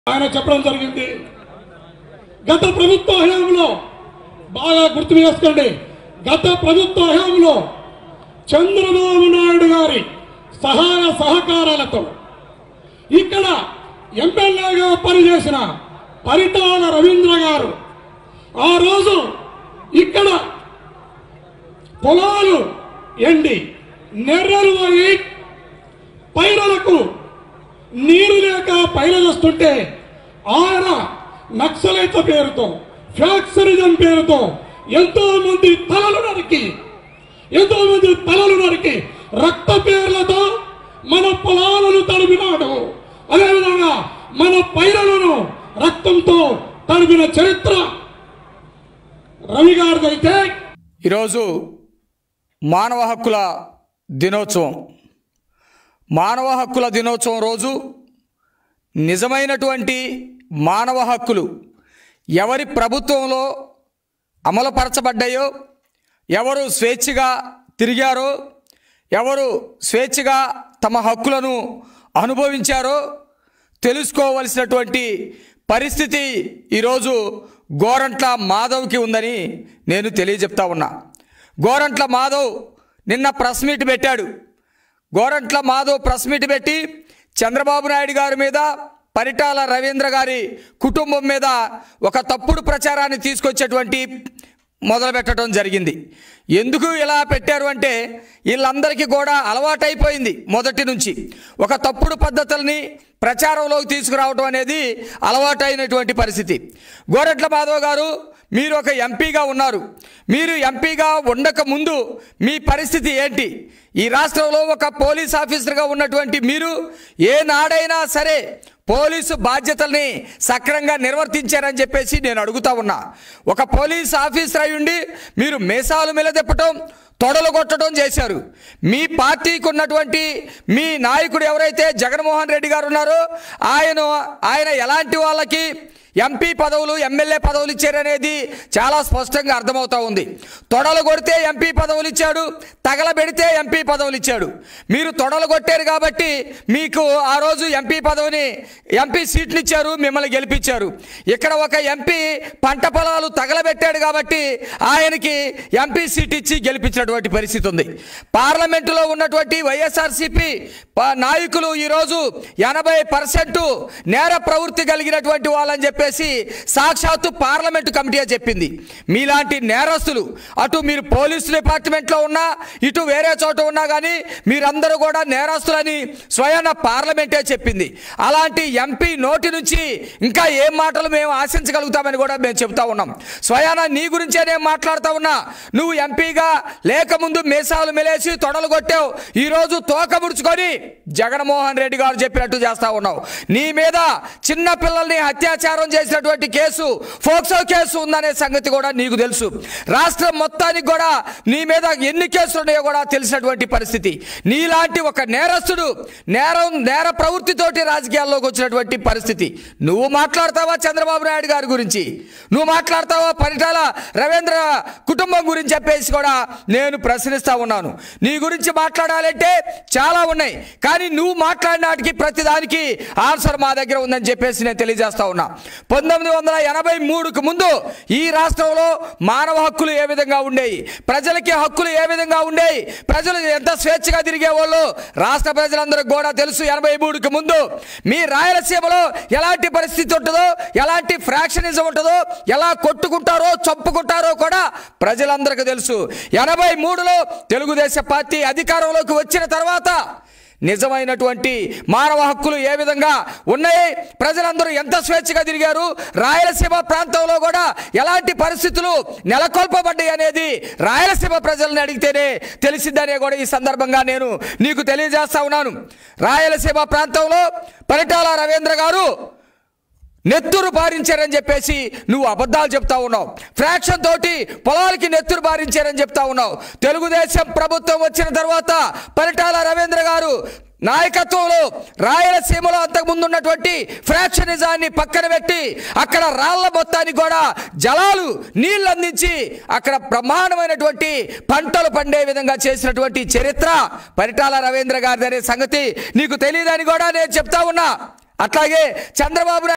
ఆయన చెప్పడం జరిగింది గత ప్రభుత్వ హయాంలో బాగా గుర్తు చేసుకోండి గత ప్రభుత్వ హయాంలో చంద్రబాబు నాయుడు గారి సహాయ సహకారాలతో ఇక్కడ ఎమ్మెల్యేగా పనిచేసిన పరిటాల రవీంద్ర గారు ఆ రోజు ఇక్కడ పొలాలు ఎండి నెర్రలు అయి పైరలకు నీరు లేక పైరలుస్తుంటే ఆయన నక్సలైట్ల పేరుతో ఫ్యాక్సరిజం పేరుతో ఎంతో మంది తలలు నరికి ఎంతో మంది తలలు నరికి రక్త పేర్లతో మన పొలాలను తడిపినాడు అదేవిధంగా మన పైరలను రక్తంతో తడిపిన చరిత్ర రవి గారిదైతే ఈరోజు మానవ హక్కుల దినోత్సవం మానవ హక్కుల దినోత్సవం రోజు నిజమైనటువంటి మానవ హక్కులు ఎవరి ప్రభుత్వంలో అమలుపరచబడ్డాయో ఎవరు స్వేచ్ఛగా తిరిగారో ఎవరు స్వేచ్ఛగా తమ హక్కులను అనుభవించారో తెలుసుకోవలసినటువంటి పరిస్థితి ఈరోజు గోరంట్ల మాధవ్కి ఉందని నేను తెలియజెప్తా ఉన్నా గోరంట్ల మాధవ్ నిన్న ప్రెస్ మీట్ పెట్టాడు గోరంట్ల మాధవ్ ప్రెస్ మీట్ పెట్టి చంద్రబాబు నాయుడు గారి మీద పరిటాల రవీంద్ర గారి కుటుంబం మీద ఒక తప్పుడు ప్రచారాన్ని తీసుకొచ్చేటువంటి మొదలుపెట్టడం జరిగింది ఎందుకు ఇలా పెట్టారు అంటే వీళ్ళందరికీ కూడా అలవాటైపోయింది మొదటి నుంచి ఒక తప్పుడు పద్ధతుల్ని ప్రచారంలోకి తీసుకురావడం అనేది అలవాటైనటువంటి పరిస్థితి గోరెట్ల మాధవ్ గారు మీరు ఒక ఎంపీగా ఉన్నారు మీరు ఎంపీగా ఉండక ముందు మీ పరిస్థితి ఏంటి ఈ రాష్ట్రంలో ఒక పోలీస్ ఆఫీసర్గా ఉన్నటువంటి మీరు ఏ నాడైనా సరే పోలీసు బాధ్యతల్ని సక్రంగా నిర్వర్తించారని చెప్పేసి నేను అడుగుతా ఉన్నా ఒక పోలీస్ ఆఫీసర్ అయి ఉండి మీరు మేసాలు మెలదెప్పటం తొడలు కొట్టడం చేశారు మీ పార్టీకి ఉన్నటువంటి మీ నాయకుడు ఎవరైతే జగన్మోహన్ రెడ్డి గారు ఉన్నారో ఆయన ఆయన ఎలాంటి వాళ్ళకి ఎంపీ పదవులు ఎమ్మెల్యే పదవులు ఇచ్చారనేది చాలా స్పష్టంగా అర్థమవుతా ఉంది తొడలు కొడితే ఎంపీ పదవులు ఇచ్చాడు తగలబెడితే ఎంపీ పదవులు ఇచ్చాడు మీరు తొడలు కొట్టారు కాబట్టి మీకు ఆ రోజు ఎంపీ పదవిని ఎంపీ సీట్లు ఇచ్చారు మిమ్మల్ని గెలిపించారు ఇక్కడ ఒక ఎంపీ పంట పొలాలు తగలబెట్టాడు కాబట్టి ఆయనకి ఎంపీ సీట్ ఇచ్చి గెలిపించినటువంటి పరిస్థితి ఉంది పార్లమెంటులో ఉన్నటువంటి వైఎస్ఆర్సీపీ నాయకులు ఈరోజు ఎనభై పర్సెంట్ నేర ప్రవృత్తి కలిగినటువంటి వాళ్ళని చెప్పేసి సాక్షాత్తు పార్లమెంటు కమిటీ చెప్పింది మీలాంటి నేరస్తులు అటు మీరు పోలీసు డిపార్ట్మెంట్లో ఉన్నా ఇటు వేరే చోట ఉన్నా కానీ మీరందరూ కూడా నేరస్తులని స్వయాన పార్లమెంటే చెప్పింది అలాంటి ఎంపీ నోటి నుంచి ఇంకా ఏం మాటలు మేము ఆశించగలుగుతామని కూడా మేము చెబుతా ఉన్నాం స్వయాన నీ గురించే నేను మాట్లాడుతా ఉన్నా నువ్వు ఎంపీగా లేకముందు మేసాలు మెలేసి తొడలు కొట్టావు ఈరోజు తోక ముడుచుకొని జగన్మోహన్ రెడ్డి గారు చెప్పినట్టు చేస్తా ఉన్నావు నీ మీద చిన్న పిల్లల్ని అత్యాచారం చేసినటువంటి కేసు ఫోక్సో కేసు ఉందనే సంగతి కూడా నీకు తెలుసు రాష్ట్రం మొత్తానికి కూడా నీ మీద ఎన్ని కేసులు ఉన్నాయో కూడా తెలిసినటువంటి పరిస్థితి నీలాంటి ఒక నేరస్తుడు నేరం నేర ప్రవృత్తితోటి రాజకీయాల్లోకి వచ్చినటువంటి పరిస్థితి నువ్వు మాట్లాడతావా చంద్రబాబు నాయుడు గారి గురించి నువ్వు మాట్లాడతావా పరిటాల రవీంద్ర కుటుంబం గురించి చెప్పేసి కూడా నేను ప్రశ్నిస్తా ఉన్నాను నీ గురించి మాట్లాడాలంటే చాలా ఉన్నాయి కానీ నువ్వు మాట్లాడిన వాటికి ప్రతి దానికి ఆన్సర్ మా దగ్గర ఉందని చెప్పేసి నేను తెలియజేస్తా ఉన్నా పంతొమ్మిది వందల ఎనభై మూడుకు ముందు ఈ రాష్ట్రంలో మానవ హక్కులు ఏ విధంగా ఉండేవి ప్రజలకి హక్కులు ఏ విధంగా ఉండేవి ప్రజలు ఎంత స్వేచ్ఛగా తిరిగేవాళ్ళు రాష్ట్ర ప్రజలందరికీ కూడా తెలుసు ఎనభై మూడుకి ముందు మీ రాయలసీమలో ఎలాంటి పరిస్థితి ఉంటుందో ఎలాంటి ఫ్రాక్షనిజం ఉంటుందో ఎలా కొట్టుకుంటారో చంపుకుంటారో కూడా ప్రజలందరికీ తెలుసు ఎనభై మూడులో తెలుగుదేశం పార్టీ అధికారంలోకి వచ్చిన తర్వాత నిజమైనటువంటి మానవ హక్కులు ఏ విధంగా ఉన్నాయి ప్రజలందరూ ఎంత స్వేచ్ఛగా తిరిగారు రాయలసీమ ప్రాంతంలో కూడా ఎలాంటి పరిస్థితులు నెలకొల్పబడ్డాయి అనేది రాయలసీమ ప్రజల్ని అడిగితేనే తెలిసిందనే కూడా ఈ సందర్భంగా నేను నీకు తెలియజేస్తా ఉన్నాను రాయలసీమ ప్రాంతంలో పరిటాల రవీంద్ర గారు నెత్తురు బారించారని చెప్పేసి నువ్వు అబద్ధాలు చెప్తా ఉన్నావు ఫ్రాక్షన్ తోటి పొలాలకి నెత్తురు బారించారని చెప్తా ఉన్నావు తెలుగుదేశం ప్రభుత్వం వచ్చిన తర్వాత పరిటాల రవీంద్ర గారు నాయకత్వంలో రాయలసీమలో అంతకుముందు ఉన్నటువంటి ఫ్రాక్షనిజాన్ని పక్కన పెట్టి అక్కడ రాళ్ల మొత్తానికి కూడా జలాలు నీళ్లు అందించి అక్కడ బ్రహ్మాండమైనటువంటి పంటలు పండే విధంగా చేసినటువంటి చరిత్ర పరిటాల రవీంద్ర గారిది అనే సంగతి నీకు తెలియదని కూడా నేను చెప్తా ఉన్నా అట్లాగే చంద్రబాబు నాయుడు